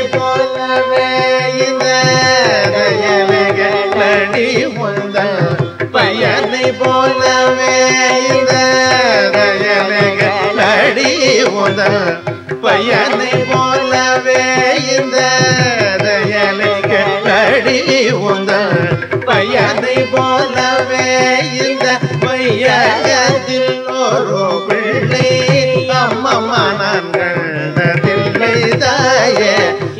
போலவே இந்த தயலைகளடி முந்தல் பயனை போலவே இந்த தயலைகளடி முந்தல் பயனை போலவே இந்த தயலைகளடி முந்தல் பயனை போலவே இந்த பையகத்தில் ஒரு பிள்ளை அம்மம்மா நான் கண்டதில்லை தாயே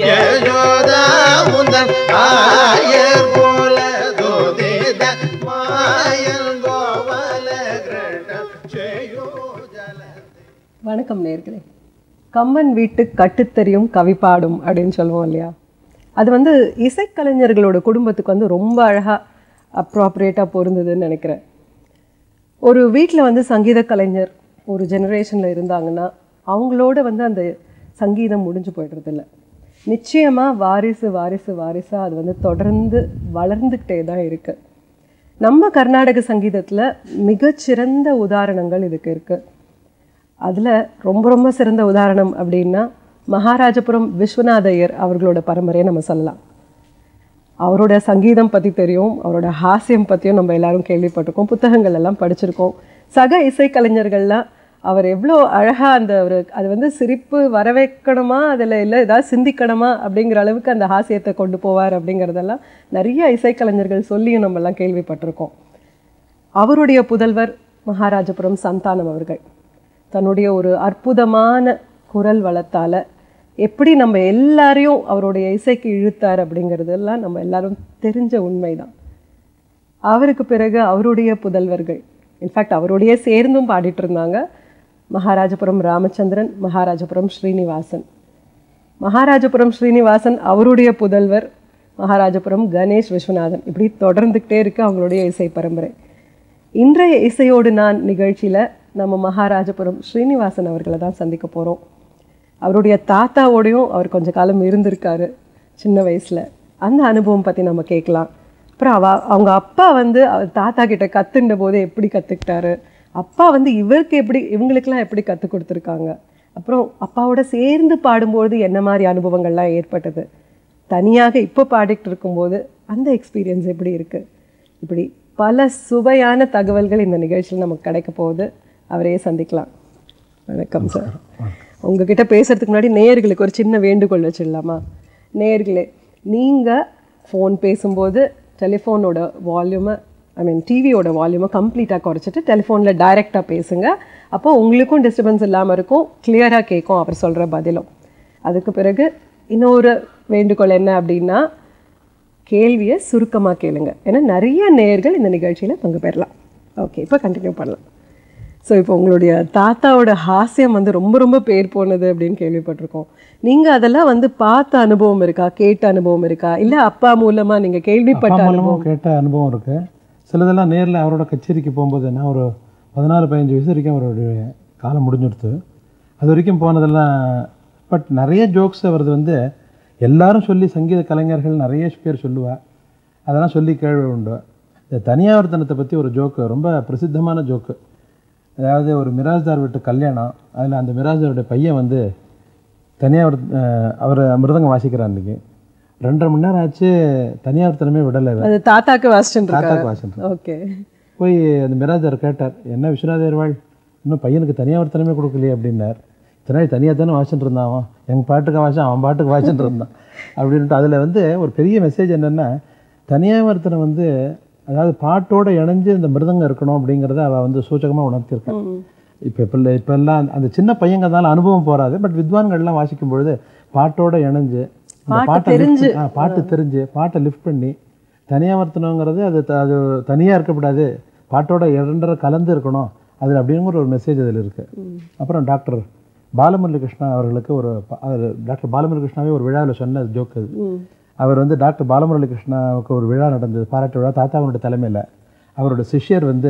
யசோதா உந்தன் ஆயர் போல தோதித மாயல் கோவல கிருஷ்ண செய்யோ ஜலதி வணக்கம் நேர்களே கம்மன் வீட்டு கட்டுத்தெரியும் கவி பாடும் அப்படின்னு சொல்லுவோம் இல்லையா அது வந்து இசைக்கலைஞர்களோட குடும்பத்துக்கு வந்து ரொம்ப அழகாக அப்ராப்ரியேட்டாக பொருந்ததுன்னு நினைக்கிறேன் ஒரு வீட்டில் வந்து சங்கீத கலைஞர் ஒரு ஜெனரேஷனில் இருந்தாங்கன்னா அவங்களோட வந்து அந்த சங்கீதம் முடிஞ்சு போய்டுறதில்ல நிச்சயமாக வாரிசு வாரிசு வாரிசாக அது வந்து தொடர்ந்து வளர்ந்துக்கிட்டே தான் இருக்குது நம்ம கர்நாடக சங்கீதத்தில் மிகச்சிறந்த உதாரணங்கள் இதுக்கு இருக்குது அதில் ரொம்ப ரொம்ப சிறந்த உதாரணம் அப்படின்னா மகாராஜபுரம் விஸ்வநாத ஐயர் அவர்களோட பரம்பரையை நம்ம சொல்லலாம் அவரோட சங்கீதம் பற்றி தெரியும் அவரோட ஹாஸ்யம் பற்றியும் நம்ம எல்லாரும் கேள்விப்பட்டிருக்கோம் புத்தகங்கள் எல்லாம் படிச்சிருக்கோம் சக இசைக்கலைஞர்கள்லாம் அவர் எவ்வளோ அழகாக அந்த ஒரு அது வந்து சிரிப்பு வர வைக்கணுமா அதில் இல்லை ஏதாவது சிந்திக்கணுமா அப்படிங்கிற அளவுக்கு அந்த ஹாஸ்யத்தை கொண்டு போவார் அப்படிங்கிறதெல்லாம் நிறைய இசைக்கலைஞர்கள் சொல்லியும் நம்மெல்லாம் கேள்விப்பட்டிருக்கோம் அவருடைய புதல்வர் மகாராஜபுரம் சந்தானம் அவர்கள் தன்னுடைய ஒரு அற்புதமான குரல் வளத்தால் எப்படி நம்ம எல்லாரையும் அவருடைய இசைக்கு இழுத்தார் அப்படிங்கிறதெல்லாம் நம்ம எல்லாரும் தெரிஞ்ச உண்மைதான் அவருக்கு பிறகு அவருடைய புதல்வர்கள் இன்ஃபேக்ட் அவருடைய சேர்ந்தும் பாடிட்டு இருந்தாங்க மகாராஜபுரம் ராமச்சந்திரன் மகாராஜபுரம் ஸ்ரீனிவாசன் மகாராஜபுரம் ஸ்ரீனிவாசன் அவருடைய புதல்வர் மகாராஜபுரம் கணேஷ் விஸ்வநாதன் இப்படி தொடர்ந்துக்கிட்டே இருக்கு அவங்களுடைய இசை பரம்பரை இன்றைய இசையோடு நான் நிகழ்ச்சியில் நம்ம மகாராஜபுரம் ஸ்ரீனிவாசன் அவர்களை தான் சந்திக்க போகிறோம் அவருடைய தாத்தாவோடையும் அவர் கொஞ்ச காலம் இருந்திருக்காரு சின்ன வயசில் அந்த அனுபவம் பற்றி நம்ம கேட்கலாம் அப்புறம் அவ அவங்க அப்பா வந்து அவர் தாத்தா கிட்ட கத்துண்ட போது எப்படி கற்றுக்கிட்டாரு அப்பா வந்து இவருக்கு எப்படி இவங்களுக்கெல்லாம் எப்படி கற்றுக் கொடுத்துருக்காங்க அப்புறம் அப்பாவோட சேர்ந்து பாடும்போது என்ன மாதிரி அனுபவங்கள்லாம் ஏற்பட்டது தனியாக இப்போ பாடிட்டு இருக்கும்போது அந்த எக்ஸ்பீரியன்ஸ் எப்படி இருக்குது இப்படி பல சுவையான தகவல்கள் இந்த நிகழ்ச்சியில் நமக்கு கிடைக்க போகுது அவரையே சந்திக்கலாம் வணக்கம் சார் உங்ககிட்ட பேசுறதுக்கு முன்னாடி நேயர்களுக்கு ஒரு சின்ன வேண்டுகோள் வச்சிடலாமா நேயர்களே நீங்கள் ஃபோன் பேசும்போது டெலிஃபோனோட வால்யூமை ஐ மீன் டிவியோட வால்யூமை கம்ப்ளீட்டாக குறைச்சிட்டு டெலிஃபோனில் டைரெக்டாக பேசுங்க அப்போ உங்களுக்கும் டிஸ்டர்பன்ஸ் இல்லாமல் இருக்கும் கிளியராக கேட்கும் அவர் சொல்கிற பதிலும் அதுக்கு பிறகு இன்னொரு வேண்டுகோள் என்ன அப்படின்னா கேள்வியை சுருக்கமாக கேளுங்க ஏன்னா நிறைய நேயர்கள் இந்த நிகழ்ச்சியில் பங்கு பெறலாம் ஓகே இப்போ கண்டினியூ பண்ணலாம் ஸோ இப்போ உங்களுடைய தாத்தாவோட ஹாஸ்யம் வந்து ரொம்ப ரொம்ப பேர் போனது அப்படின்னு கேள்விப்பட்டிருக்கோம் நீங்கள் அதெல்லாம் வந்து பார்த்த அனுபவம் இருக்கா கேட்ட அனுபவம் இருக்கா இல்லை அப்பா மூலமாக நீங்கள் கேள்விப்பட்ட அப்பா அனுபவம் மூலமும் கேட்ட அனுபவம் இருக்கு சிலதெல்லாம் நேரில் அவரோட கச்சேரிக்கு போகும்போது நான் ஒரு பதினாலு பதினஞ்சு வயசு வரைக்கும் அவருடைய காலம் முடிஞ்சிடுத்து அது வரைக்கும் போனதெல்லாம் பட் நிறைய ஜோக்ஸ் அவரது வந்து எல்லாரும் சொல்லி சங்கீத கலைஞர்கள் நிறைய பேர் சொல்லுவா அதெல்லாம் சொல்லி கேள்வி உண்டு இந்த தனியாவர்த்தனத்தை பற்றி ஒரு ஜோக்கு ரொம்ப பிரசித்தமான ஜோக்கு அதாவது ஒரு மிராஜ்தார் வீட்டு கல்யாணம் அதில் அந்த மிராஜாருடைய பையன் வந்து தனியார் அவர் மிருதங்கம் வாசிக்கிறார் அன்றைக்கி ரெண்டரை மணி நேரம் ஆச்சு தனியார்த்தனமே விடலை இவன். அது தாத்தாக்கு வாசிச்சுட்டு தாத்தாக்கு வாசிட்டு ஓகே போய் அந்த மிராஜர் கேட்டார் என்ன விஸ்வநாதர்வாள் இன்னும் பையனுக்கு தனியாவர்த்தனமே கொடுக்கலையே அப்படின்னார் இத்தனை நாள் தனியாக தானே வாசிட்டு இருந்தான் அவன் எங்கள் பாட்டுக்கு வாசிச்சான் அவன் பாட்டுக்கு வாசிட்டு இருந்தான் அப்படின்ட்டு அதில் வந்து ஒரு பெரிய மெசேஜ் என்னென்னா தனியாவர்த்தனம் வந்து அதாவது பாட்டோட இணைஞ்சு இந்த மிருதங்கம் இருக்கணும் அப்படிங்கிறத அவள் வந்து சூச்சகமாக உணர்த்தியிருக்கான் இப்போ இப்போ இல்லை இப்போ எல்லாம் அந்த சின்ன பையங்கிறதால அனுபவம் போகாது பட் வித்வான்கள்லாம் வாசிக்கும் பொழுது பாட்டோட இணைஞ்சு இந்த பாட்டு பாட்டை lift தெரிஞ்சு. பண்ணி- ஆ, பாட்டு தெரிஞ்சு பாட்டை லிஃப்ட் பண்ணி தனியாவர்த்தனங்கிறது அது த- அது தனியாக இருக்கக்கூடாது பாட்டோட இரண்டரை கலந்து இருக்கணும் அதில் அப்படிங்கிற ஒரு மெசேஜ் அதில் இருக்குது அப்புறம் டாக்டர் பாலமுரளி கிருஷ்ணா அவர்களுக்கு ஒரு ப- அவர் டாக்டர் பாலமுரளி கிருஷ்ணாவே ஒரு விழாவில் சொன்ன ஜோக்கு அது அவர் வந்து டாக்டர் பாலமுரளி கிருஷ்ணாவுக்கு ஒரு விழா நடந்தது பாராட்டு விழா தாத்தாவுடைய தலைமையில் அவரோட சிஷ்யர் வந்து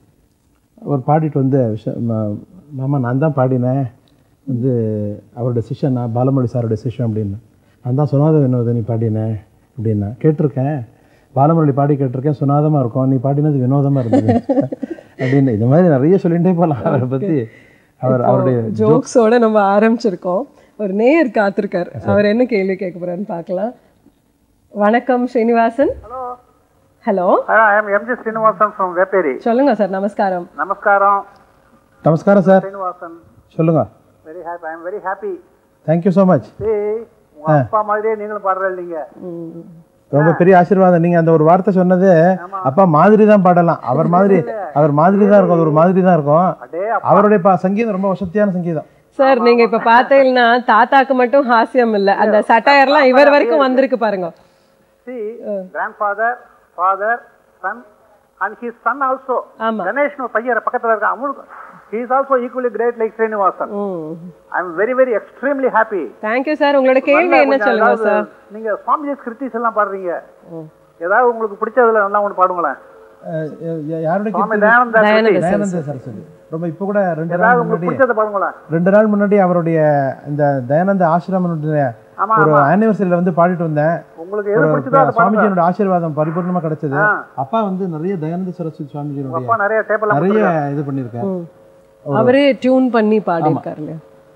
அவர் பாடிட்டு வந்து விஷ- ம- மாமா நான் தான் பாடினேன் வந்து அவரோட சிஷ்யன் நான் பாலமுரளி சாரோட சிஷ்யன் அப்படின்னு நான் தான் சுனாத வினோதனி பாடினேன் அப்படின்னா கேட்டிருக்கேன் பாலமுரளி பாடி கேட்டிருக்கேன் சுனாதமாக இருக்கும் நீ பாடினது வினோதமாக இருந்தது அப்படின்னு இது மாதிரி நிறைய சொல்லிகிட்டே போகலாம் அவரை பற்றி அவர் அவருடைய ஜோக்ஸோட நம்ம ஆரம்பிச்சிருக்கோம் ஒரு நேயர் காத்திருக்கார் அவர் என்ன கேள்வி கேட்க போறாருன்னு பார்க்கலாம் வணக்கம் Srinivasan hello hello I am MG Srinivasan from Vepery சொல்லுங்க சார் நமஸ்காரம் நமஸ்காரம் நமஸ்காரம் சார் ஸ்ரீனிவாசன் சொல்லுங்க very happy I am very happy thank you so much சரி உங்க அப்பா மாதிரியே நீங்களும் பாடுற நீங்க ம். ரொம்ப பெரிய ஆசீர்வாதம் நீங்க அந்த ஒரு வார்த்தை சொன்னது அப்பா மாதிரி தான் பாடலாம் அவர் மாதிரி அவர் மாதிரி தான் இருக்கும் அது ஒரு மாதிரி தான் இருக்கும் அடே அவருடைய பா சங்கீதம் ரொம்ப வசதியான சங்கீதம் சார் நீங்க இப்ப பார்த்தீங்கன்னா தாத்தாக்கு மட்டும் ஹாஸ்யம் இல்ல அந்த சட்டையர்லாம் இவர் வரைக்கும் வந்திருக்கு பாருங்க see grandfather father son and his son also ஆமா கணேஷ்னு ஒரு பையன் பக்கத்துல இருக்கான் அவனுக்கு he is also equally great like Srinivasan hmm I am very very extremely happy thank you sir உங்களோட கேள்வி என்ன சொல்லுங்க சார் நீங்க சுவாமிஜி கிருத்திஸ் எல்லாம் பாடுறீங்க ஏதாவது உங்களுக்கு பிடிச்சதுல நல்லா ஒன்று பாடுங்களேன் அஹ் ய- யாருடைய சுவாமி கீர்த்தனை? தயானந்த தயானந்த தயானந்த சரஸ்வதி ரொம்ப இப்போ கூட ரெண்டு நாள் ஏதாவது உங்களுக்கு முன்னாடி பிடிச்சதை பாடுங்களேன் ரெண்டு நாள் முன்னாடி அவருடைய இந்த தயானந்த ஆசிரமனுடைய ஆமா ஒரு ஆனிவர்சரியில வந்து பாடிட்டு வந்தேன் உங்களுக்கு எது ஒரு பிடிச்சதோ அதை பாடுங்க சுவாமிஜியோட ஆசீர்வாதம் பரிபூர்ணமா கிடைச்சது ஆ. அப்பா வந்து நிறைய தயானந்த சரஸ்வதி சுவாமிஜியோட அப்பா நிறைய டேப் நிறைய இது பண்ணியிருக்கேன் ம். அவரே டியூன் பண்ணி பாடியிருக்காரு இல்லையா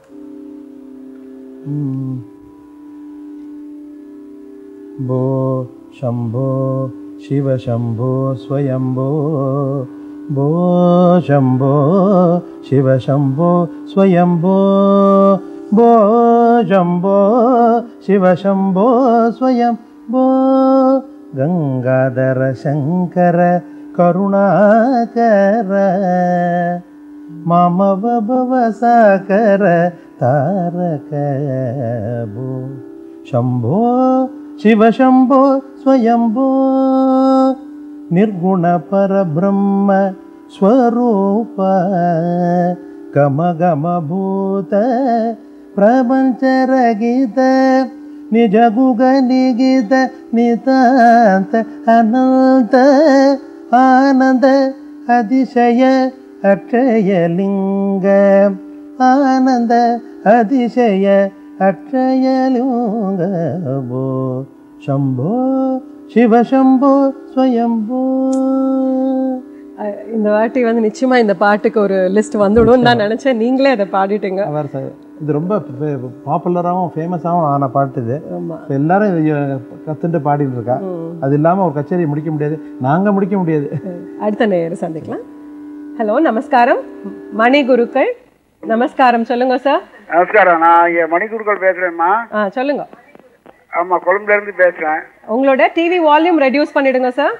ம். भो शम्भो शिव शम्भो स्वयम्भो भो शम्भो शिव शम्भो स्वयम्भो भो शम्भो शिव शम्भो स्वयम्भो गङ्गाधर शङ्कर करुणाकर मम भव साकर तारक भो शम्भो शिव शम्भो स्वयम्भो निर्गुणपरब्रह्म स्वरूप गमगमभूत प्रपञ्चरगित निजगुगनिगित नितान्त अनन्त आनन्द அதிசய அக்ஷயலிங்க ஆனந்த அதிசய அக்ஷயலிங்க போ சம்போ சிவசம்போ ஸ்வயம்போ அஹ் இந்த வாட்டி வந்து நிச்சயமா இந்த பாட்டுக்கு ஒரு லிஸ்ட் வந்துடும் நான் நினைச்சேன் நீங்களே அதை பாடிட்டீங்க அவர் ச- இது ரொம்ப பாப்புலராகவும் ஃபேமஸாகவும் ஆன பாட்டு இது ஆமா இப்ப எல்லாரும் இத கத்துட்டு பாடிட்டு இருக்கா அது இல்லாம ஒரு கச்சேரி முடிக்க முடியாது நாங்க முடிக்க முடியாது அடுத்த நேயர் சந்திக்கலாம் ஹலோ நமஸ்காரம் மணி குருக்கள் நமஸ்காரம் சொல்லுங்க சார் நமஸ்காரம் நான் இங்க மணிக்கூர்கள் பேசுறேன்மா ஆ சொல்லுங்க ஆமா கொழும்புல இருந்து பேசுறேன் உங்களோட டிவி வால்யூம் ரெடியூஸ் பண்ணிடுங்க சார்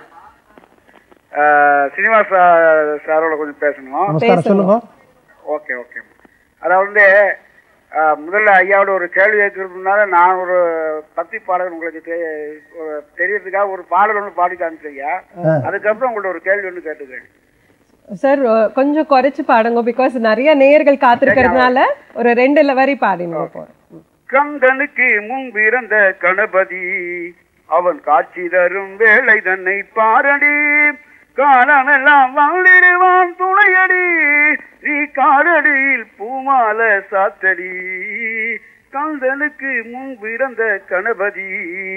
சீனிவாஸ் சாரோட கொஞ்சம் பேசணும் நமஸ்காரம் சொல்லுங்க ஓகே ஓகே அதாவது வந்து அஹ், முதல்ல ஐயாவோட ஒரு கேள்வி கேட்கறதுனால நான் ஒரு பக்தி பாடல் உங்களுக்கு தெ- ஒரு தெரியறதுக்காக ஒரு பாடல் ஒன்று பாடி காமிச்சேன் ஐயா அதுக்கப்புறம் உங்கள்ட்ட ஒரு கேள்வி ஒன்று கேட்டுக்கிறேன் சார் கொஞ்சம் குறைச்சு பாடுங்க பிகாஸ் நிறைய நேயர்கள் காத்திருக்கிறதுனால ஒரு ரெண்டு வரி பாடிங்க போறோம் கந்தனுக்கு முன் பிறந்த கணபதி அவன் காட்சி தரும் வேலை தன்னை பாரடி காலமெல்லாம் வாழ்ந்திடுவான் துணையடி நீ காரடியில் பூமால சாத்தடி கந்தனுக்கு முன் பிறந்த கணபதி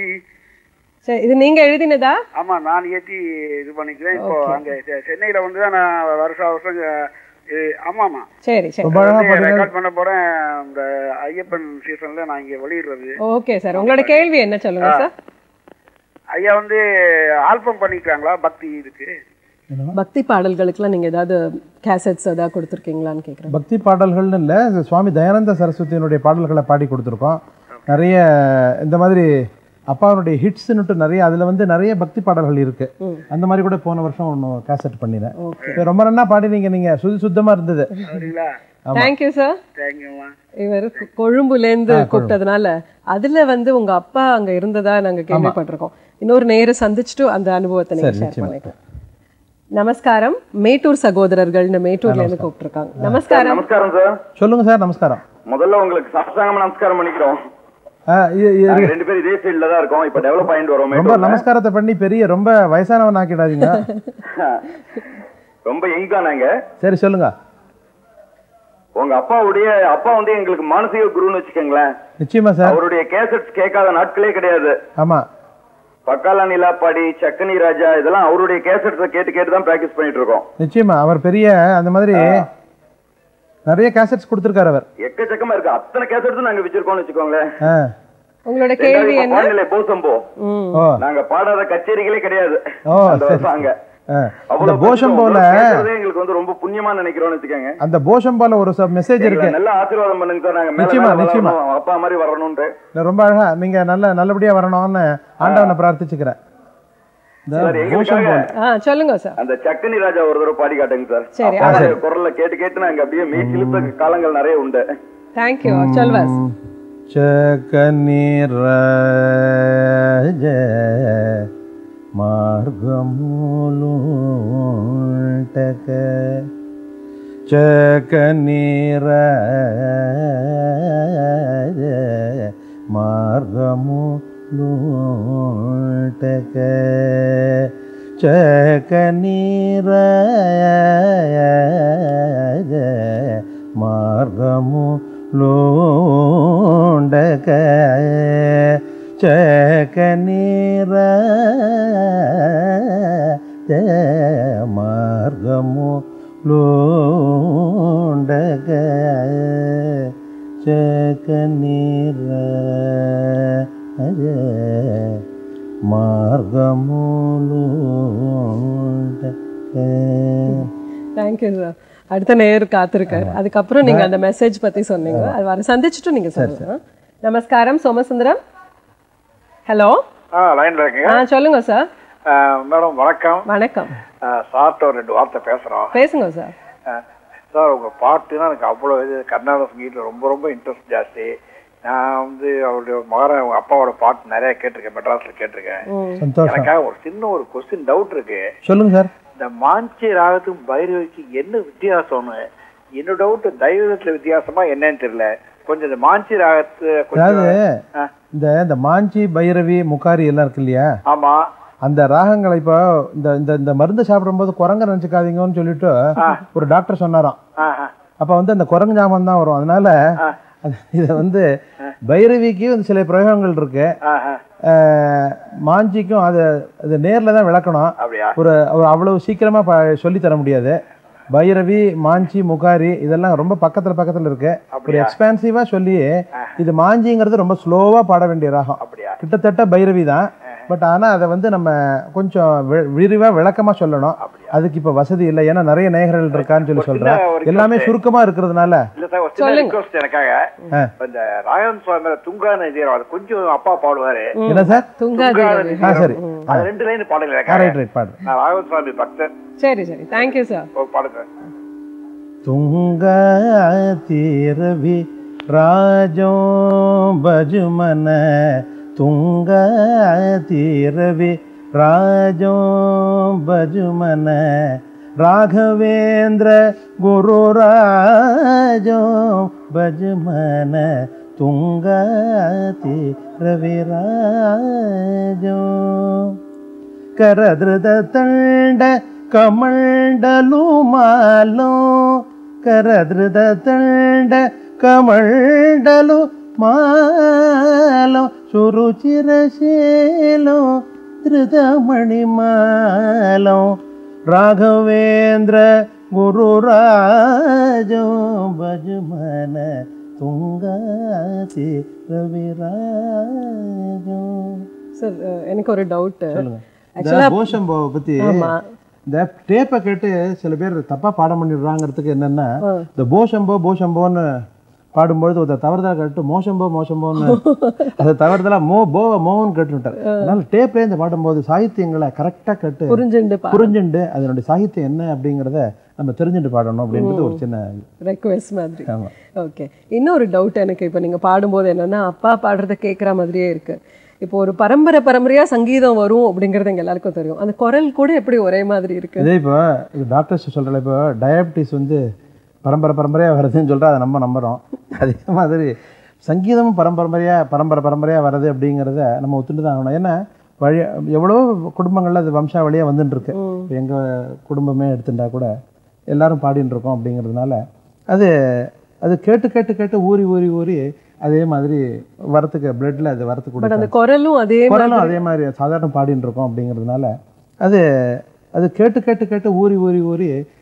சரி இது நீங்க எழுதினதா ஆமா நான் ஏத்தி இது பண்ணிக்கிறேன் இப்போ அங்க செ- சென்னையில வந்து தான் நான் வருஷம் வருஷம் அஹ், ஆமா ஆமா சரி சரி ரொம்ப அழகா பாடுங்க ரெக்கார்ட் பண்ண போறேன் இந்த ஐயப்பன் சீசன்ல நான் இங்க வெளியிடுறது ஓகே சார் உங்களோட கேள்வி என்ன சொல்லுங்க சார் ஐயா வந்து ஆல்பம் பண்ணிக்கிறாங்களா பக்தி இதுக்கு பக்தி பாடல்களுக்குலாம் நீங்க ஏதாவது கேசட்ஸ் ஏதாவது கொடுத்துருக்கீங்களான்னு கேக்குறேன் பக்தி பாடல்கள்னு இல்லை சுவாமி தயானந்த சரஸ்வதியினுடைய பாடல்களை பாடி கொடுத்துருக்கோம் நிறைய இந்த மாதிரி அப்பாவுடைய ஹிட்ஸ்னுட்டு நிறைய அதில் வந்து நிறைய பக்தி பாடல்கள் இருக்கு அந்த மாதிரி கூட போன வருஷம் ஒன்று கேசட் பண்ணினேன் இப்ப ரொம்ப நன்னா பாடினீங்க நீங்க சுது சுத்தமா இருந்தது அப்படிங்களா தேங்க்யூ சார் தேங்க்யூமா இவர் கொ- கொழும்புலேருந்து கூப்பிட்டதுனால அதுல வந்து உங்க அப்பா அங்க இருந்ததா நாங்க கேள்விப்பட்டிருக்கோம் இன்னொரு நேரம் சந்திச்சுட்டு அந்த அனுபவத்தை நீங்க சரி, ஷேர் நிச்சயமா. பண்ணிக்கலாம் நமஸ்காரம் மேட்டூர் சகோதரர்கள்னு மேட்டூர்ல இருந்து கூப்பிட்டுருக்காங்க நமஸ்காரம் நமஸ்காரம் சார் சொல்லுங்க சார் நமஸ்காரம் முதல்ல உங்களுக்கு சாஸ்தாங்கம் நமஸ்காரம் பண்ணிக்கிறோம் ஆ, இது- இது- நாங்க ரெண்டு பேரும் இதே ஃபீல்ட்ல தான் இருக்கோம் இப்ப டெவலப் ஆயிட்டு வரோம் ரொம்ப மேட்டூர்ல. நமஸ்காரத்தை பண்ணி பெரிய ரொம்ப வயசானவன் ஆக்கிடாதீங்க ரொம்ப யங் தான் நாங்க சரி சொல்லுங்க உங்க அப்பாவுடைய அப்பா வந்து எங்களுக்கு மானசீக குருன்னு வச்சுக்கோங்களேன் நிச்சயமா சார் அவருடைய கேசட்ஸ் கேட்காத நாட்களே கிடையாது ஆமா பக்காலா நிலாப்பாடி சக்கனி ராஜா இதெல்லாம் அவருடைய கேசட்ஸ் கேட்டு கேட்டு தான் பிராக்டிஸ் பண்ணிட்டு இருக்கோம் நிச்சயமா அவர் பெரிய அந்த மாதிரி நிறைய கேசட்ஸ் கொடுத்துருக்காரு அவர் எக்கச்சக்கமா இருக்கு அத்தனை கேசட்ஸும் நாங்க வச்சிருக்கோம்னு வச்சுக்கோங்களேன் ஆ உங்களோட கேள்வி என்ன வானிலை போசம்போ ம் ஓ நாங்க பாடாத கச்சேரிகளே கிடையாது ஓ, அந்த சரி. வருஷம் அங்க ஆ. அந்த அவ்வளவு போஷம் போல பேசுவோம். கேட்கறதே எங்களுக்கு வந்து ரொம்ப புண்ணியமா நினைக்கிறோம்னு வச்சுக்கோங்க அந்த போஷம் போல ஒரு மெசேஜ் இருக்கு எங்களை நல்லா ஆசீர்வாதம் பண்ணுங்க சார் நாங்க மேல நிச்சயமா, மேல நிச்சயமா. வளரணும், அப்பா மாதிரி வரணும்ட்டு இல்ல, ரொம்ப அழகா நீங்க நல்ல நல்லபடியா வரணும்னு ஆண்டவனை பிரார்த்திச்சுக்கிறேன் இந்த சார், போஷம் எங்களுக்காக போல ஆ சொல்லுங்க சார் அந்த சக்கனி ராஜா ஒரு தடவை பாடி காட்டுங்க சார் சரி, அப்பா குரல்ல கேட்டு கேட்டு நாங்க அப்படியே மீட் இழுத்த காலங்கள் நிறைய உண்டு தேங்க்யூ சொல்வாஸ் చకనిరాజ మార్గములుంటక చకనిరాజ మార్గములుంటక చకనిరాజ మార్గము లోండక చకనీర మార్గము లోండక చకనీర మార్గము లోండక தேங்க்யூ சார் அடுத்த நேர் காத்திருக்காரு அதுக்கப்புறம் நீங்க அந்த மெசேஜ் பத்தி சொன்னீங்க அது வர சந்திச்சுட்டு நீங்க சொல்லுங்க நமஸ்காரம் சோமசுந்தரம் ஹலோ ஆ லைன்ல இருக்கீங்க ஆ சொல்லுங்க சார் மேடம் வணக்கம் வணக்கம் சார்ட்ட ஒரு ரெண்டு வார்த்தை பேசுறோம் பேசுங்க சார் சார் உங்க பாட்டுனா எனக்கு அவ்வளோ இது கர்நாடக சங்கீதம் ரொம்ப ரொம்ப இன்ட்ரெஸ்ட் ஜாஸ்தி நான் வந்து அவருடைய மகன் அவங்க அப்பாவோட பாட்டு நிறைய கேட்டிருக்கேன் மெட்ராஸ்ல கேட்டிருக்கேன் சந்தோஷம் எனக்காக ஒரு சின்ன ஒரு கொஸ்டின் டவுட் இருக்கு சொல்லுங்க சார் இந்த மாஞ்சி ராகத்துக்கும் பைரவிக்கு என்ன வித்தியாசம்னு என்னோட டவுட் தெய்வத்துல வித்தியாசமா என்னன்னு தெரியல கொஞ்சம் இந்த மாஞ்சி ராகத்து அதாவது கொஞ்சம் ஆ, இந்த இந்த மாஞ்சி பைரவி முக்காரி எல்லாம் இருக்கு இல்லையா ஆமா அந்த ராகங்களை இப்போ இந்த இந்த இந்த மருந்து சாப்பிடும்போது குரங்க நினைச்சுக்காதீங்கன்னு சொல்லிட்டு ஒரு டாக்டர் சொன்னாராம் ஆ, ஆ, அப்ப வந்து அந்த குரங்கு ஞாபகம் தான் வரும் அதனால அது- இதை வந்து பைரவிக்கு வந்து சில பிரயோகங்கள் இருக்கு ஆ, ஆ. அஹ், மாஞ்சிக்கும் அது அது நேர்ல தான் விளக்கணும் அப்படியா ஒரு ஒரு அவ்வளவு சீக்கிரமா ப- சொல்லி தர முடியாது பைரவி மாஞ்சி முகாரி இதெல்லாம் ரொம்ப பக்கத்துல பக்கத்துல இருக்கு ஒரு அப்படியா? எக்ஸ்பான்சிவா சொல்லி இது மாஞ்சிங்கிறது ரொம்ப ஸ்லோவா பாட வேண்டிய ராகம் அப்படியா கிட்டத்தட்ட பைரவி தான் பட் ஆனா அதை வந்து நம்ம கொஞ்சம் வி- விரிவா விளக்கமா சொல்லணும் அதுக்கு இப்ப வசதி இல்லை ஏன்னா நிறைய நேயர்கள் இருக்கான்னு சொல்லி ஒரு சின்ன சொல்றேன் ஒரு எல்லாமே request. சுருக்கமா இருக்கிறதுனால இல்ல சார் ஒரு சின்ன சொல்லுங்க. ரிக்வஸ்ட் எனக்காக ஆ. இந்த ராயன் சுவாமி துங்கா நதியர் அது கொஞ்சம் அப்பா பாடுவாரு என்ன சார் துங்காதி துங்கா ரவி. ஆ நதியர். சரி அது ரெண்டு லைன் பாடல ஆ எனக்காக ரைட் ரைட் பாடு நான் ராயன் சுவாமி பக்தர் சரி சரி தேங்க்யூ சார் ஒரு பாடுங்க ತುಂಗತಿರವಿ ರಾಜೋ ಬಜುಮನ ತುಂಗತಿರವಿ ರಾಜೋ ಬಜುಮನ ರಾಘವೇಂದ್ರ ಗುರು ರಾಜೋ ಬಜುಮನ ತುಂಗತಿ ರವಿ ರಾಜೋ ಕರದ್ರದ ತಂಡ ಕಮಂಡಲು ಮಾಲೋ ಕರದ್ರದ ತಂಡ ಕಮಂಡಲು ಮಾಲೋ ಸುರುಚಿರಶೇಲೋ ಧೃತಮಣಿ ಮಾಲೋ ರಾಘವೇಂದ್ರ ಗುರು ರಾಜೋ ಭಜಮನ ತುಂಗಾತಿ ರವಿರಾಜೋ சார் எனக்கு ஒரு டவுட் சொல்லுங்க Actually, இந்த கோஷம்பாவை பத்தி ஆமா இந்த டேப்பை கேட்டு சில பேர் தப்பா பாடம் பண்ணிடுறாங்கிறதுக்கு என்னன்னா இந்த போஷம்போ போஷம்போன்னு பாடும்பொழுது ஒரு தவறுதலா கேட்டு மோசம்போ மோசம்போன்னு அதை தவறுதலா மோ போவ மோன்னு கேட்டுட்டார் அதனால டேப்ல இந்த பாடும்போது சாகித்யங்களை கரெக்டா கேட்டு புரிஞ்சுண்டு பா புரிஞ்சுண்டு அதனுடைய சாகித்யம் என்ன அப்படிங்கிறத நம்ம தெரிஞ்சுட்டு பாடணும் அப்படின்றது ஒரு சின்ன ரெக்வெஸ்ட் மாதிரி ஆமா. ஓகே இன்னொரு டவுட் எனக்கு இப்போ நீங்கள் பாடும்போது என்னன்னா அப்பா பாடுறத கேட்குற மாதிரியே இருக்கு இப்போ ஒரு பரம்பரை பரம்பரையா சங்கீதம் வரும் அப்படிங்கிறது எங்க எல்லாருக்கும் தெரியும் அந்த குரல் கூட எப்படி ஒரே மாதிரி இருக்கு இதே இப்போ இது டாக்டர்ஸ் சொல்கிறல இப்போ டயபிட்டிஸ் வந்து பரம்பரை பரம்பரையாக வருதுன்னு சொல்கிறா அதை நம்ம நம்புகிறோம் அதே மாதிரி சங்கீதமும் பரம்பரையாக பரம்பரை பரம்பரையாக வருது அப்படிங்கிறத நம்ம ஒத்துட்டு தான் ஆகணும் ஏன்னா வழி எவ்வளோ குடும்பங்கள்ல அது வம்சாவளியாக வந்துட்டு இருக்கு இப்போ எங்கள் குடும்பமே எடுத்துட்டா கூட எல்லாரும் பாடின்னு இருக்கோம் அப்படிங்கிறதுனால அது அது கேட்டு கேட்டு கேட்டு ஊறி ஊறி ஊறி அதே மாதிரி வரத்துக்கு பிளட்ல அது வரத்துக்கு பட் கூட அந்த குரலும் அதே குரலும் அதே மாதிரி சாதாரண பாடின்னு இருக்கோம் அப்படிங்கிறதுனால அது அது கேட்டு கேட்டு கேட்டு ஊறி ஊறி ஊறி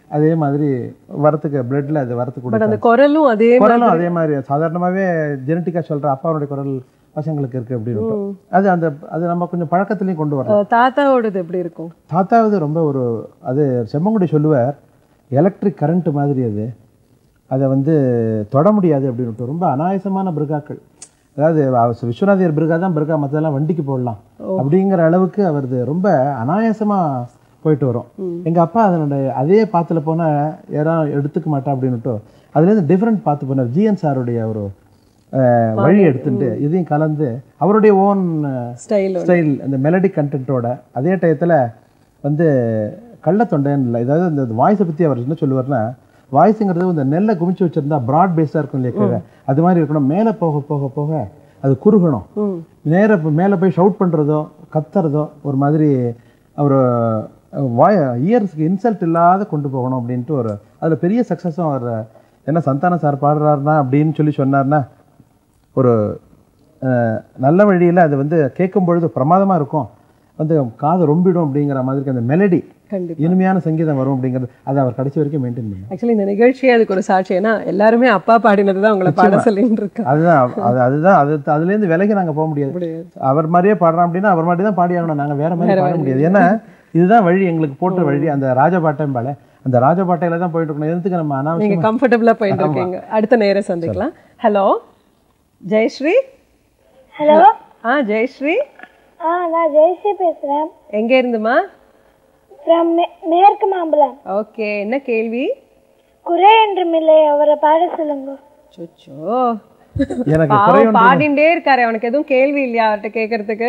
அதே மாதிரி வரத்துக்கு பிளட்ல அது வரத்து பட் அந்த கொடுத்தாங்க குரலும் அதே குரலும் அதே மாதிரி சாதாரணமாகவே ஜெனட்டிக்காக சொல்ற அப்பாவுடைய குரல் பசங்களுக்கு இருக்கு அப்படின்னு அது அந்த அது நம்ம கொஞ்சம் பழக்கத்துலேயும் கொண்டு வரலாம் அஹ், தாத்தாவோடது எப்படி இருக்கும் தாத்தாவது ரொம்ப ஒரு அது செம்மங்குடி சொல்லுவார் எலக்ட்ரிக் கரண்ட் மாதிரி அது அதை வந்து தொட முடியாது அப்படின்ட்டு ரொம்ப அனாயசமான பிருகாக்கள் அதாவது அவ- விஸ்வநாதியர் பிருகா தான் பிருகா மற்றதெல்லாம் வண்டிக்கு போடலாம் அப்படிங்கிற அளவுக்கு அவரது ரொம்ப அனாயாசமா போயிட்டு வரும் எங்க அப்பா அதனுடைய அதே பாத்துல போனா யாரும் எடுத்துக்க மாட்டா அப்படின்னுட்டு அதுலேருந்து டிஃப்ரெண்ட் பார்த்து போனார் ஜிஎன் சாருடைய ஒரு அஹ், வழி எடுத்துட்டு இதையும் கலந்து அவருடைய ஓன் ஸ்டைல் ஸ்டைல் அந்த மெலடி கண்டென்ட்டோட அதே டயத்தில் வந்து கள்ளத்தொண்டன் இல்லை ஏதாவது இந்த வாய்ஸை பற்றி அவர் என்ன சொல்லுவார்னா வாய்ஸுங்கிறது இந்த நெல்லை குமிச்சு வச்சிருந்தா ப்ராட் பேஸாக இருக்கும் இல்லையா கீழே அது மாதிரி இருக்கணும் மேலே போக போக போக அது குறுகணும் நேர மேலே போய் ஷவுட் பண்ணுறதோ கத்துறதோ ஒரு மாதிரி ஒரு வாய் இயர்ஸ்க்கு இன்சல்ட் இல்லாத கொண்டு போகணும் அப்படின்ட்டு ஒரு அதில் பெரிய சக்ஸஸும் அவர் என்ன சந்தானம் சார் பாடுறாருனா அப்படின்னு சொல்லி சொன்னார்னா ஒரு அஹ், நல்ல வழியில் அது வந்து கேட்கும் பொழுது பிரமாதமாக இருக்கும் வந்து காது ரொம்பிடும் அப்படிங்கிற மாதிரி அந்த மெலடி கண்டிப்பா இனிமையான சங்கீதம் வரும் அப்படிங்கிறது அதை அவர் கடைசி வரைக்கும் மெயின்டைன் பண்ணார் ஆக்சுவலி இந்த நிகழ்ச்சியே அதுக்கு ஒரு சாட்சி ஏன்னா எல்லாருமே அப்பா பாடினது தான் உங்களை பாட சொல்லிட்டு இருக்கா அதுதான் அது அதுதான் அது அதுலேருந்து விலகி நாங்கள் போக முடியாது முடியாது. அவர் மாதிரியே பாடுறோம் அப்படின்னா அவர் மாதிரி தான் பாடி ஆகணும் நாங்கள் வேற மாதிரி பாட முடியாது ஏன்னா இதுதான் வழி எங்களுக்கு போட்ட வழி அந்த ராஜபாட்டைம்பால அந்த ராஜபாட்டையில தான் போயிட்டு இருக்கணும் எதுக்கு நம்ம நீங்க அனாவசியம் கம்ஃபர்டபுளா போயிட்டு இருக்கீங்க அடுத்த நேரம் சந்திக்கலாம் ஹலோ ஜெயஸ்ரீ ஹலோ ஆ ஜெயஸ்ரீ ஆ நான் ஜெயஸ்ரீ பேசுகிறேன் எங்க இருந்துமா ஃப்ரம் மேற்கு மாம்பலம் ஓகே என்ன கேள்வி குறை என்றுமில்லை அவரை பாட சொல்லுங்க சொச்சோ எனக்கு பாவம் குறையொன்றும் பாடிண்டே இருக்காரு அவனுக்கு எதுவும் கேள்வி இல்லையா அவர்கிட்ட கேக்குறதுக்கு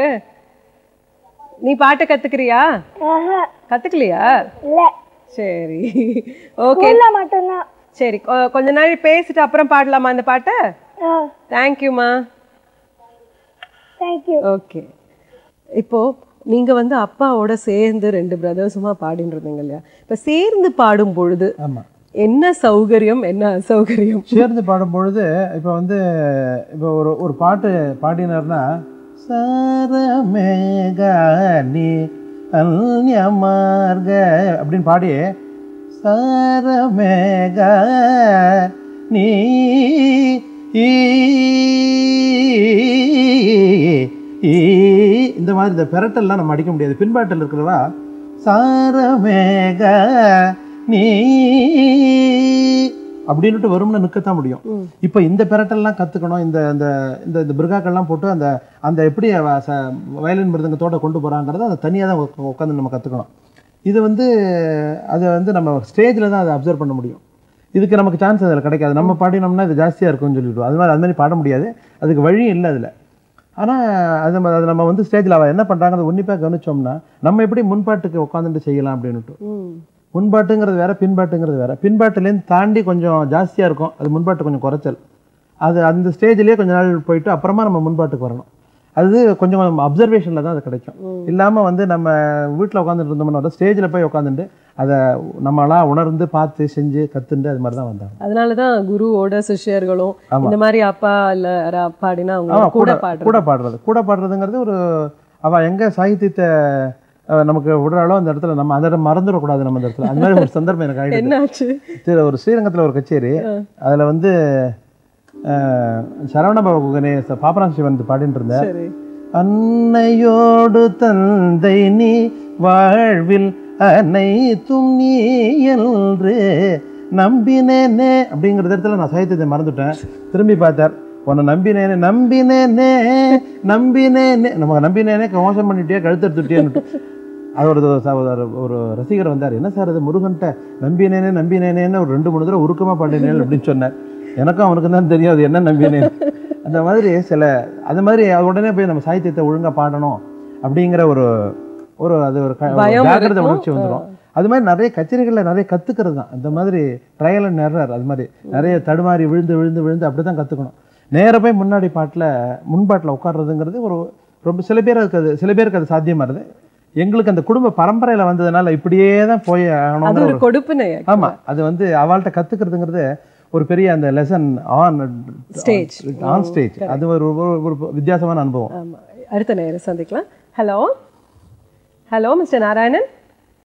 நீ பாட்டு கத்துக்கிறியா ஆஹா கத்துக்கலையா இல்ல சரி ஓகே ஸ்கூல்ல மட்டும்தான் சரி கொ- கொஞ்ச நாள் பேசிட்டு அப்புறம் பாடலாமா அந்த பாட்டை ஆ தேங்க்யூமா தேங்க்யூ ஓகே இப்போ நீங்க வந்து அப்பாவோட சேர்ந்து ரெண்டு பிரதர்ஸுமா பாடிட்டு இருந்தீங்க இல்லையா இப்ப சேர்ந்து பாடும் பொழுது ஆமா என்ன சௌகரியம் என்ன அசௌகரியம் சேர்ந்து பாடும் பொழுது இப்போ வந்து இப்போ ஒரு ஒரு பாட்டு பாடினார்னா சாரமேக நீ அந்யமார்க அப்படின்னு பாடி சாரமேக நீ ஈ, ஈ, இந்த மாதிரி இந்த பெரட்டெல்லாம் நம்ம அடிக்க முடியாது பின்பாட்டில் இருக்கிறவா சாரமேக நீ அப்படின்னுட்டு வரும்னு நிற்கத்தான் முடியும் இப்போ இந்த பெரட்டெல்லாம் கற்றுக்கணும் இந்த இந்த இந்த இந்த பிருகாக்கள்லாம் போட்டு அந்த அந்த எப்படி அவ ச- வயலின் மிருதங்கத்தோட கொண்டு போகிறாங்கிறத அதை தனியாக தான் உட்காந்து நம்ம கற்றுக்கணும் இது வந்து அதை வந்து நம்ம ஸ்டேஜில் தான் அதை அப்சர்வ் பண்ண முடியும் இதுக்கு நமக்கு சான்ஸ் அதில் கிடைக்காது நம்ம பாடினோம்னா இது ஜாஸ்தியாக இருக்கும்னு சொல்லிடுவோம் அது மாதிரி அது மாதிரி பாட முடியாது அதுக்கு வழியும் இல்லை அதில் ஆனால் அது நம்ம அது நம்ம வந்து ஸ்டேஜில் அவள் என்ன பண்ணுறாங்க அதை உன்னிப்பாக கவனிச்சோம்னா நம்ம எப்படி முன்பாட்டுக்கு உட்காந்துட்டு செய்யலாம் அப்படின்னுட்டு முன்பாட்டுங்கிறது வேற பின்பாட்டுங்கிறது வேற பின்பாட்டுலேருந்து தாண்டி கொஞ்சம் ஜாஸ்தியாக இருக்கும் அது முன்பாட்டு கொஞ்சம் குறைச்சல் அது அந்த ஸ்டேஜ்லேயே கொஞ்ச நாள் போயிட்டு அப்புறமா நம்ம முன்பாட்டுக்கு வரணும் அது கொஞ்சம் கொஞ்சம் அப்சர்வேஷனில் தான் அது கிடைக்கும் இல்லாமல் வந்து நம்ம வீட்டில் உட்காந்துட்டு இருந்தோம்னா ஸ்டேஜில் போய் உட்காந்துட்டு அதை நம்மளா உணர்ந்து பார்த்து செஞ்சு கற்றுண்டு அது மாதிரி தான் வந்தாங்க அதனாலதான் குருவோட சிஷ்யர்களும் இந்த மாதிரி அப்பா இல்ல யாரா பாடினா அவங்க ஆமாம் கூட கூட பாடுறது கூட பாடுறது கூட பாடுறதுங்கிறது ஒரு அவ எங்க சாகித்யத்தை அஹ், நமக்கு விடுறாளோ அந்த இடத்துல நம்ம அந்த இடம் மறந்துடக்கூடாது நம்ம அந்த இடத்துல அந்த மாதிரி ஒரு சந்தர்ப்பம் எனக்கு ஆயிடுச்சு என்னாச்சு சரி ஒரு ஸ்ரீரங்கத்தில் ஒரு கச்சேரி அதுல வந்து அஹ், சரவண பாபு கணேச பாபநாச சிவன் வந்து பாடிட்டு இருந்தார் சரி அன்னையோடு தந்தை நீ வாழ்வில் அனைத்தும் நீ என்று நம்பினேனே அப்படிங்கிற இடத்துல நான் சாகித்யத்தை மறந்துட்டேன் திரும்பி பார்த்தார் உன்னை நம்பினேனே நம்பினேனே நம்பினேனே நம்ம நம்பினேனே மோசம் பண்ணிட்டே கழுத்தெடுத்துட்டேன்னு அது ஒரு ச- ஒரு- ஒரு ரசிகர் வந்தார் என்ன சார் அது முருகன்ட்ட நம்பினேனே நம்பினேனேன்னு ஒரு ரெண்டு மூணு தடவை உருக்கமாக பாடினேன் அப்படின்னு சொன்னார் எனக்கும் அவனுக்கு தான் தெரியும் அது என்ன நம்பினேன் அந்த மாதிரி சில அந்த மாதிரி அது உடனே போய் நம்ம சாகித்யத்தை ஒழுங்கா பாடணும் அப்படிங்கிற ஒரு ஒரு அது ஒரு க- ஒரு பயம் ஜாக்கிரதை இருக்கும். உணர்ச்சி வந்துடும் அது மாதிரி நிறைய கச்சேரிகள்ல நிறைய கத்துக்கிறது தான் அந்த மாதிரி ட்ரையல் அண்ட் எரர் அது மாதிரி நிறைய தடுமாறி விழுந்து விழுந்து விழுந்து அப்படி தான் கற்றுக்கணும் நேரா போய் முன்னாடி பாட்டில் முன்பாட்டில் உட்கார்றதுங்கிறது ஒரு ரொம்ப சில பேர் அதுக்கு அது சில பேருக்கு அது சாத்தியமா இருது எங்களுக்கு அந்த குடும்ப பரம்பரையில வந்ததுனால இப்படியே தான் போய் அது ஆகணுங்கிற ஒரு ஒரு கொடுப்பினை ஆமா அது வந்து அவள்கிட்ட கத்துக்கிறதுங்கிறது ஒரு பெரிய அந்த lesson on Stage. On stage அது ஒரு ஒரு- ஒரு வித்தியாசமான அனுபவம் ஆமா அடுத்த நேரம் சந்திக்கலாம் ஹலோ ஹலோ மிஸ்டர் நாராயணன்